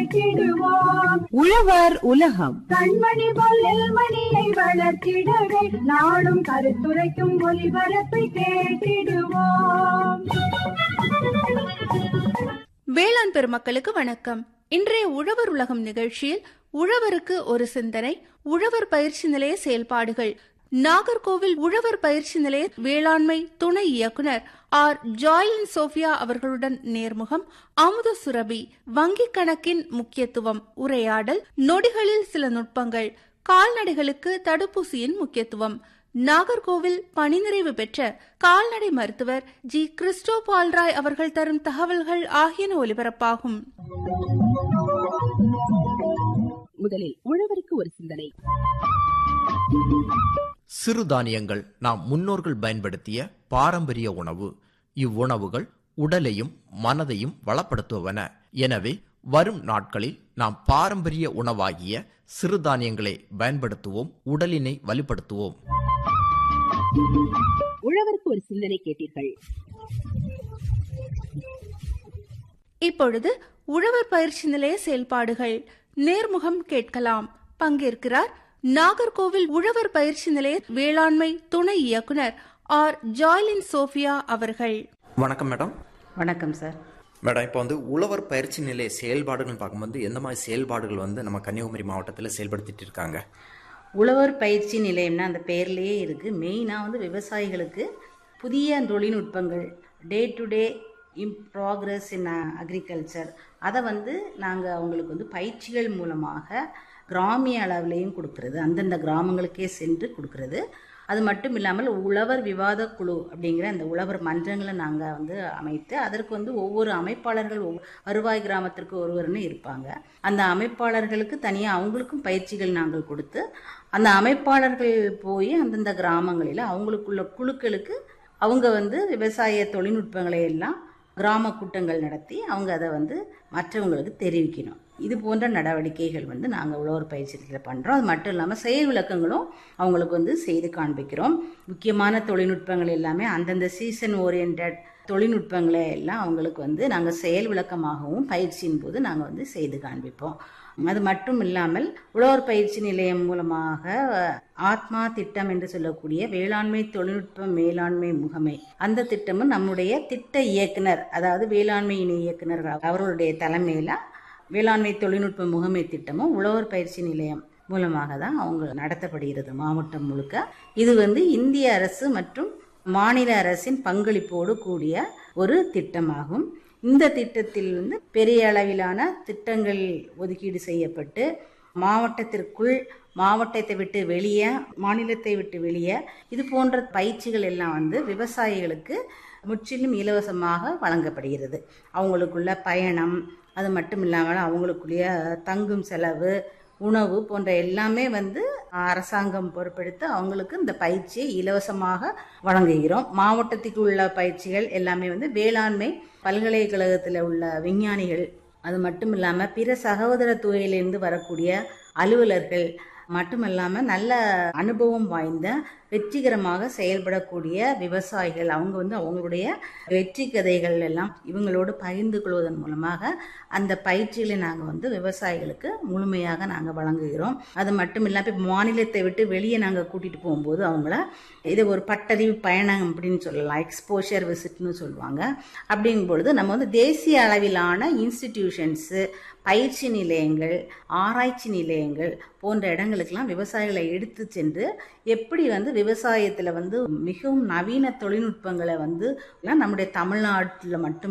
கேட்டிடுவோம் உழவர் உலகம் கண்மணி போல் நெல்மணியை வளர்த்திடவே நாடும் கருத்துரைக்கும் ஒலிபரப்பை கேட்டிடுவோம் வேளாண் பெருமக்களுக்கு வணக்கம் இன்றைய உழவர் உலகம் நிகழ்ச்சியில் உழவருக்கு ஒரு சிந்தனை உழவர் பயிற்சி நிலைய செயல்பாடுகள் நாகர்கோவில் உழவர் பயிற்சி நிலைய வேளாண்மை துணை இயக்குனர் ஆர் ஜாய்லின் சோஃபியா அவர்களுடன் நேர்முகம் அமுத சுரபி வங்கிக் கணக்கின் முக்கியத்துவம் உரையாடல் நொடிகளில் சில நுட்பங்கள் கால்நடைகளுக்கு தடுப்பூசியின் முக்கியத்துவம் நாகர்கோவில் பணிநிறைவு பெற்ற கால்நடை மருத்துவர் ஜி கிறிஸ்டோபால் ராய் அவர்கள் தரும் தகவல்கள் ஆகியன ஒலிபரப்பாகும் முதலில் உழவருக்கு ஒரு சிந்தனை சிறுதானியங்கள் நாம் முன்னோர்கள் பயன்படுத்திய பாரம்பரிய உணவு இவ்வுணவுகள் உடலையும் மனதையும் வளப்படுத்துவன எனவே வரும் நாட்களில் நாம் பாரம்பரிய உணவாகிய சிறுதானியங்களை பயன்படுத்துவோம் உடலினை வலுப்படுத்துவோம் உழவருக்கு ஒரு சிந்தனை கேட்டீர்கள் இப்பொழுது உழவர் பயிற்சி நிலைய செயல்பாடுகள் நேர்முகம் கேட்கலாம் பங்கேற்கிறார் நாகர்கோவில் உழவர் பயிற்சி நிலைய வேளாண்மை துணை இயக்குனர் ஆர் ஜாய்லின் சோஃபியா அவர்கள் வணக்கம் மேடம் வணக்கம் சார் மேடம் இப்போ வந்து உழவர் பயிற்சி நிலைய செயல்பாடுகள்னு பார்க்கும்போது எந்த மாதிரி செயல்பாடுகள் வந்து நம்ம கன்னியாகுமரி மாவட்டத்தில் செயல்படுத்திட்டு இருக்காங்க உழவர் பயிற்சி நிலையம்னா அந்த பேர்லேயே இருக்குது மெயினாக வந்து விவசாயிகளுக்கு புதிய தொழில்நுட்பங்கள் டே டு டே இம் ப்ராக்ரஸ் இன் அக்ரிகல்ச்சர் அதை வந்து நாங்கள் அவங்களுக்கு வந்து பயிற்சிகள் மூலமாக கிராமிய அளவுலேயும் கொடுக்கறது அந்தந்த கிராமங்களுக்கே சென்று கொடுக்கறது அது மட்டும் இல்லாமல் உழவர் விவாத குழு அப்படிங்கிற அந்த உழவர் மன்றங்களை நாங்கள் வந்து அமைத்து அதற்கு வந்து ஒவ்வொரு அமைப்பாளர்கள் ஒவ்வொ- வருவாய் கிராமத்திற்கு ஒருவர்னு இருப்பாங்க அந்த அமைப்பாளர்களுக்கு தனியாக அவங்களுக்கும் பயிற்சிகள் நாங்கள் கொடுத்து அந்த அமைப்பாளர்கள் போய் அந்தந்த கிராமங்களில் அவங்களுக்குள்ள குழுக்களுக்கு அவங்க வந்து விவசாய தொழில்நுட்பங்களை எல்லாம் கிராம கூட்டங்கள் நடத்தி அவங்க அதை வந்து மற்றவங்களுக்கு தெரிவிக்கணும் இது போன்ற நடவடிக்கைகள் வந்து நாங்கள் உழவர் பயிற்சியில் பண்ணுறோம் அது மட்டும் இல்லாமல் செயல் விளக்கங்களும் அவங்களுக்கு வந்து செய்து காண்பிக்கிறோம் முக்கியமான தொழில்நுட்பங்கள் எல்லாமே அந்தந்த சீசன் ஓரியன்ட் தொழில்நுட்பங்களை எல்லாம் அவங்களுக்கு வந்து நாங்கள் செயல் விளக்கமாகவும் பயிற்சியின் போது நாங்கள் வந்து செய்து காண்பிப்போம் அது மட்டும் இல்லாமல் உழவர் பயிற்சி நிலையம் மூலமாக அஹ், ஆத்மா திட்டம் என்று சொல்லக்கூடிய வேளாண்மை தொழில்நுட்ப மேலாண்மை முகமை அந்த திட்டமும் நம்முடைய திட்ட இயக்குனர் அதாவது வேளாண்மை இணை இயக்குனர் அவர்களுடைய தலைமையில் வேளாண்மை தொழில்நுட்ப முகமை திட்டமும் உழவர் பயிற்சி நிலையம் மூலமாக தான் அவங்க நடத்தப்படுகிறது மாவட்டம் முழுக்க இது வந்து இந்திய அரசு மற்றும் மாநில அரசின் பங்களிப்போடு கூடிய ஒரு திட்டமாகும் இந்த திட்டத்தில் வந்து பெரிய அளவிலான திட்டங்கள் ஒதுக்கீடு செய்யப்பட்டு மாவட்டத்திற்குள் மாவட்டத்தை விட்டு வெளியே மாநிலத்தை விட்டு வெளியே இது போன்ற பயிற்சிகள் எல்லாம் வந்து விவசாயிகளுக்கு முற்றிலும் இலவசமாக வழங்கப்படுகிறது அவங்களுக்குள்ள பயணம் அது மட்டும் இல்லாமல் அவங்களுக்குரிய தங்கும் செலவு உணவு போன்ற எல்லாமே வந்து அரசாங்கம் பொறுப்பெடுத்து அவங்களுக்கு இந்த பயிற்சியை இலவசமாக வழங்குகிறோம் மாவட்டத்துக்கு உள்ள பயிற்சிகள் எல்லாமே வந்து வேளாண்மை பல்கலைக்கழகத்தில் உள்ள விஞ்ஞானிகள் அது மட்டும் இல்லாமல் பிற சகோதர துறையிலிருந்து வரக்கூடிய அலுவலர்கள் மட்டுமல்லாமல் நல்ல அனுபவம் வாய்ந்த வெற்றிகரமாக செயல்படக்கூடிய விவசாயிகள் அவங்க வந்து அவங்களுடைய வெற்றி கதைகள் எல்லாம் இவங்களோடு பகிர்ந்து கொள்வதன் மூலமாக அந்த பயிற்சிகளை நாங்கள் வந்து விவசாயிகளுக்கு முழுமையாக நாங்கள் வழங்குகிறோம் அது மட்டும் இல்லாமல் இப்போ மாநிலத்தை விட்டு வெளியே நாங்கள் கூட்டிகிட்டு போகும்போது அவங்கள இது ஒரு பட்டறிவு பயணம் அப்படின்னு சொல்லலாம் எக்ஸ்போஷர் விசிட்னு சொல்லுவாங்க அப்படிங்கும் பொழுது நம்ம வந்து தேசிய அளவிலான இன்ஸ்டிடியூஷன்ஸு பயிற்சி நிலையங்கள் ஆராய்ச்சி நிலையங்கள் போன்ற இடங்களுக்கெல்லாம் விவசாயிகளை எடுத்து சென்று எப்படி வந்து விவசாயத்தில் வந்து மிகவும் நவீன தொழில்நுட்பங்களை வந்து நம்முடைய தமிழ்நாட்டில் மட்டும்